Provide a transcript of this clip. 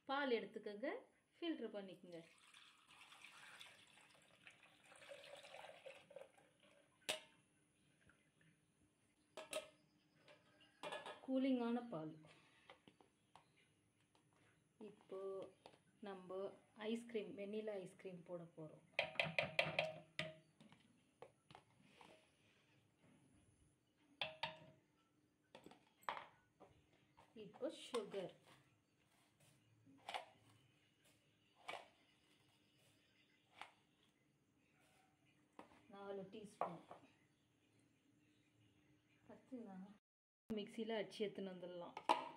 பால் எடுத்துக்கோங்க ஃபில்ட்ரு பண்ணிக்கோங்க கூலிங்கான பால் இப்போ நம்ம ஐஸ்கிரீம் வெண்ணிலா ஐஸ்கிரீம் போட போகிறோம் இப்போ சுகர் நாலு டீஸ்பூன் பார்த்தீங்களா மிக்சியில் அடிச்சு எடுத்துன்னு வந்துடலாம்